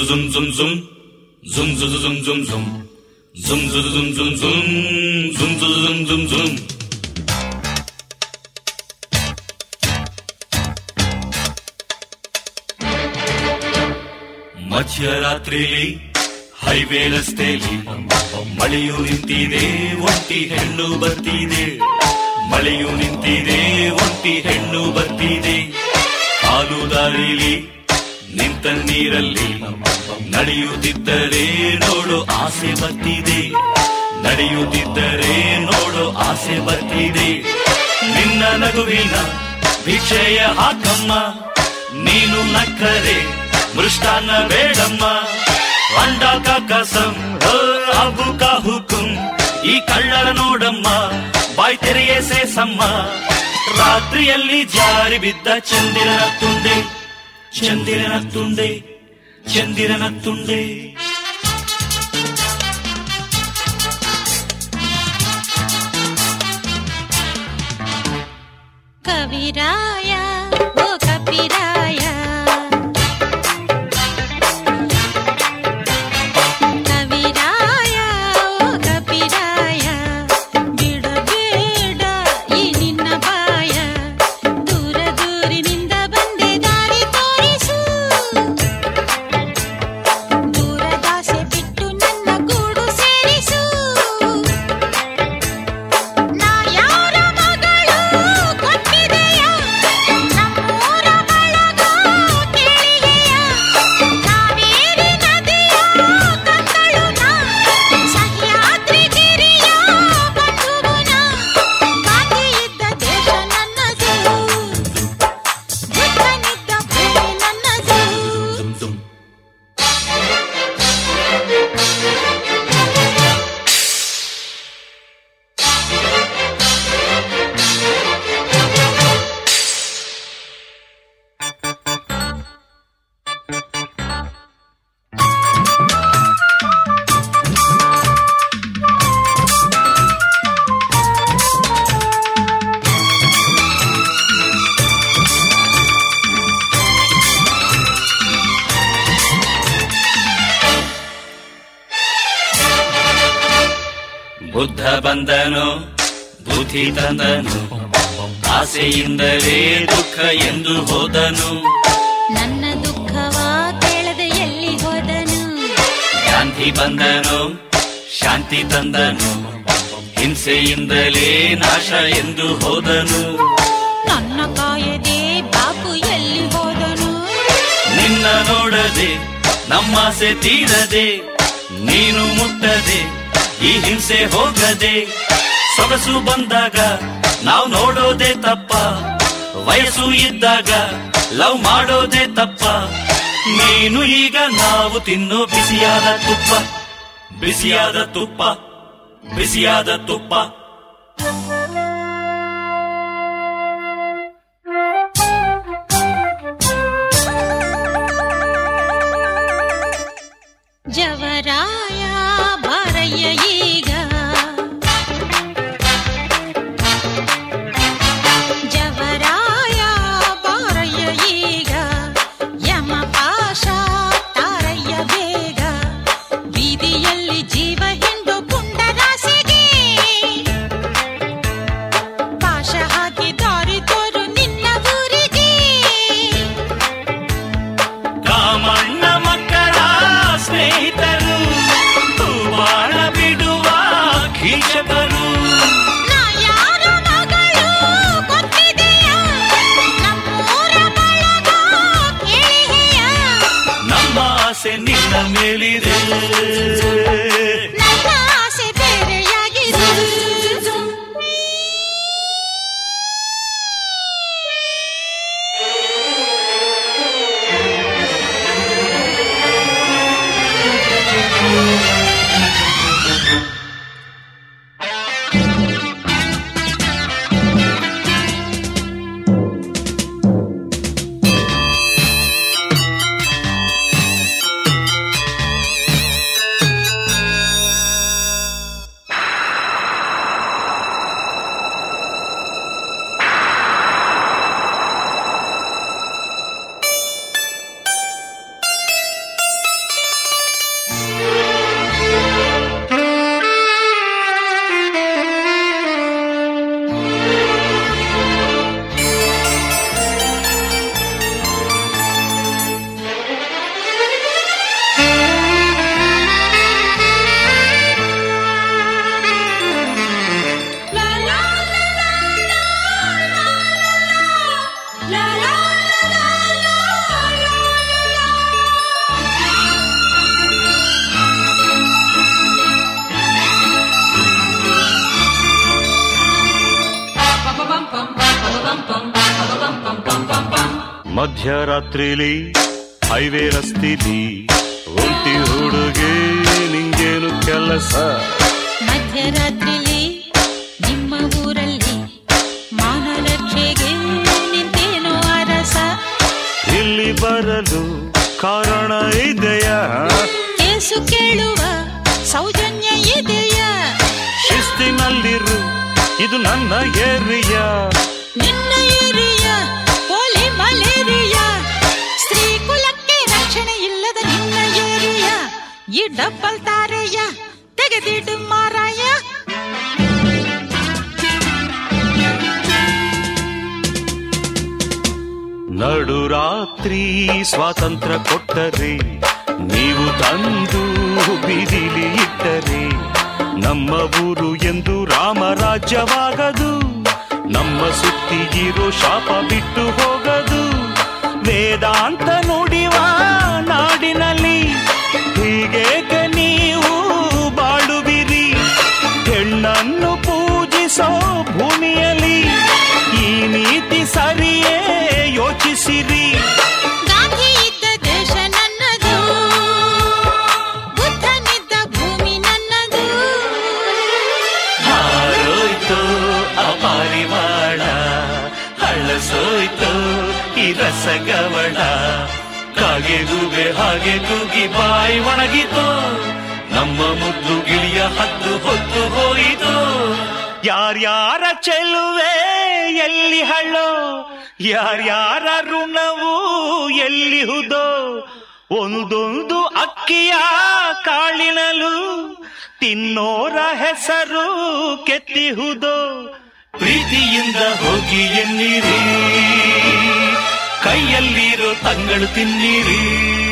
zum zum zum zum zum zum zum zum zum zum zum zum zum zum zum zum zum ಮಧ್ಯರಾತ್ರಿಲಿ highway ರಸ್ತೆಲಿ ಮಳೆಯು ನಿಂತಿದೆ ಒಂಟಿ ಹೆಣ್ಣು ಬರ್ತಿದೆ ಮಳೆಯು ನಿಂತಿದೆ ಒಂಟಿ ಹೆಣ್ಣು ಬರ್ತಿದೆ ಕಾಲು ದಾರಿಲಿ ನಿಂತ ನೀರಲ್ಲಿ ನಡೆಯುತ್ತಿದ್ದರೆ ನೋಡು ಆಸೆ ಬರ್ತಿದೆ ನಡೆಯುತ್ತಿದ್ದರೆ ನೋಡು ಆಸೆ ಬರ್ತಿದೆ ನಿನ್ನ ನಗುವಿನ ಭಿಕ್ಷೆಯ ಹಾಕಮ್ಮ ನೀನು ನಕ್ಕರೆ ಮೃಷ್ಟಾನ್ನ ಬೇಡಮ್ಮ ಅಂಡ ಕಸಂ ಅಬು ಕಾ ಹುಕುಂ ಈ ಕಳ್ಳರ ನೋಡಮ್ಮ ಬಾಯ್ ತೆರೆಯೇ ಸೇಸಮ್ಮ ರಾತ್ರಿಯಲ್ಲಿ ಜಾರಿ ಬಿದ್ದ ಚಂದಿರನ ತುಂಡೆ ಚಂದಿರನ ತುಂಡೆ ಚಂದಿರನ ತುಂಡೆ ಕವಿರಾಯ ಓ ಕಪಿರಾಯ ಕವಿರಾಯ ಓ ಕಪಿರಾಯ ಬಿಡಬೇಡ ಈ ನಿನ್ನ ಬಾಯ ದೂರ ದೂರಿನಿಂದ ಬಂದೆ ದಾರಿ ತೋರಿಸು ದೂರದಾಸೆ ಬಿಟ್ಟು ನನ್ನ ಗೂಡು ಸೇರಿಸು ನಾ ಯಾರ ಮಗಳು ಗೊತ್ತಿದೆಯ ನಮ್ಮೂರ ಬಳಗ ಕೇಳಿದೆಯ ಕಾವೇರಿ ನದಿಯ ಕಂದಳು ನಾ ಸಹ್ಯಾದ್ರಿ ಗಿರಿಯ ಬಂಧುವು ನಾ ಬಾಕಿ ಇದ್ದ ದೇಶ ನನ್ನದು ಬುದ್ಧನಿದ್ದ ಭೂಮಿ ನನ್ನದು ಬುದ್ಧ ಬಂದನು ಬುದ್ಧಿ ತಂದನು ಆಸೆಯಿಂದಲೇ ದುಃಖ ಎಂದು ಹೋದನು ನನ್ನ ದುಃಖವ ಕೇಳದೆ ಎಲ್ಲಿ ಹೋದನು ಗಾಂಧಿ ಬಂದನು ಶಾಂತಿ ತಂದನು ಹಿಂಸೆಯಿಂದಲೇ ನಾಶ ಎಂದು ಹೋದನು ನನ್ನ ಕಾಯದೆ ಬಾಪು ಎಲ್ಲಿ ಹೋದನು ನಿನ್ನ ನೋಡದೆ ನಮ್ಮಾಸೆ ತೀರದೆ ನೀನು ಮುಟ್ಟದೆ ಈ ಹಿಂಸೆ ಹೋಗದೆ ಸೊಗಸು ಬಂದಾಗ ನಾವು ನೋಡೋದೇ ತಪ್ಪ ವಯಸ್ಸು ಇದ್ದಾಗ ಲವ್ ಮಾಡೋದೇ ತಪ್ಪ ನೀನು ಈಗ ನಾವು ತಿನ್ನೋ ಬಿಸಿಯಾದ ತುಪ್ಪ ಬಿಸಿಯಾದ ತುಪ್ಪ ಬಿಸಿಯಾದ ತುಪ್ಪ ಜವರಾಯ ಬಾರಯ್ಯ ಈಗ ಜವರಾಯ ಬಾರಯ್ಯ ಈಗ ಯಮ ಪಾಶ ತಾರಯ್ಯ ಬೇಗ ಬೀದಿಯಲ್ಲಿ ಜೀವ ಹಿಂಡು ಪುಂಡರಾಸಿಗೆ ಪಾಶ ಹಾಕಿ ದಾರಿ ತೋರು ನಿನ್ನ ಊರಿಗೆ ಕಾಮಣ್ಣ ಮಕ್ಕಳ ಸ್ನೇಹಿತರು ಬಾಳ ಬಿಡುವ ಕೀಚಕರು ನಾ ಯಾರ ಮಗಳು ಗೊತ್ತಿದೆಯ ನಮ್ಮೂರ ಬಳಗ ಕೇಳಿದೆಯ ನಮ್ಮ ಆಸೆ ನಿನ್ನ ಮೇಲಿದೆ ನನ್ನ ಆಸೆ ಬೇರೆಯಾಗಿದೆ ಮಧ್ಯರಾತ್ರಿಲಿ ಹೈವೇ ರಸ್ತಿಲಿ ಒಂಟಿ ಹುಡುಗಿ ನಿಂಗೇನು ಕೆಲಸ ಮಧ್ಯರಾತ್ರಿಲಿ ನಿಮ್ಮ ಊರಲ್ಲಿ ಮಾನರಕ್ಷೆಗೆ ನಿಂತೇನೋ ಅರಸ ಇಲ್ಲಿ ಬರಲು ಕಾರಣ ಇದೆಯಾ ಕೇಸು ಕೇಳುವ ಸೌಜನ್ಯ ಇದೆಯಾ ಶಿಸ್ತಿನಲ್ಲಿರು ಇದು ನನ್ನ ಏರಿಯಾ ನಿನ್ನ ಏರಿಯ ಪೋಲಿ ಮಲೇರಿಯಾ ಸ್ತ್ರೀ ಕುಲಕ್ಕೆ ರಕ್ಷಣೆ ಇಲ್ಲದ ನಿನ್ನ ಏರಿಯ ಈ ಡಬ್ಬಲ್ ತಾರೆಯ ತೆಗೆದಿಡು ಮಾರಾಯ ನಡು ರಾತ್ರಿ ಸ್ವಾತಂತ್ರ್ಯ ಕೊಟ್ಟರೆ ನೀವು ತಂದು ಬೀದಿಲಿ ಇಟ್ಟರೆ ನಮ್ಮ ಊರು ಎಂದು ರಾಮರಾಜ್ಯವಾಗದು ನಮ್ಮ ಸುತ್ತಿಗಿರೋ ಶಾಪ ಬಿಟ್ಟು ಹೋಗದು ವೇದಾಂತ ನುಡಿವ ನಾಡಿನಲ್ಲಿ ಹೀಗೇಕೆ ನೀವು ಬಾಳುವಿರಿ ಹೆಣ್ಣನ್ನು ಪೂಜಿಸೋ ಭೂಮಿಯಲ್ಲಿ ಈ ನೀತಿ ಸರಿಯೇ ಯೋಚಿಸಿರಿ ಗಾಂಧಿ ಇದ್ದ ದೇಶ ನನ್ನದು ಬುದ್ಧನಿದ್ದ ಭೂಮಿ ನನ್ನದು ಹಾರೋಯ್ತು ಅಪಾರಿವಾಳ ಹಳ್ಳಸೋಯ್ತು ಈ ರಸಗವಳ ಕಾಗೆ ಗೂಬೆ ಹಾಗೆ ಕೂಗಿ ಬಾಯಿ ಒಣಗಿತು ನಮ್ಮ ಮುದ್ದು ಗಿಳಿಯ ಹತ್ತು ಹೊತ್ತು ಹೋಯಿತು ಯಾರ್ಯಾರ ಚೆಲುವೆ ಎಲ್ಲಿ ಹಳ್ಳೋ ಯಾರ್ಯಾರ ಋಣವು ಎಲ್ಲಿ ಹುದೋ ಒಂದೊಂದು ಅಕ್ಕಿಯ ಕಾಳಿನಲು ತಿನ್ನೋರ ಹೆಸರು ಕೆತ್ತಿಹುದೋ ಪ್ರೀತಿಯಿಂದ ಹೋಗಿ ಎನ್ನಿರಿ ಕೈಯಲ್ಲಿರೋ ತಂಗಳು ತಿನ್ನಿರಿ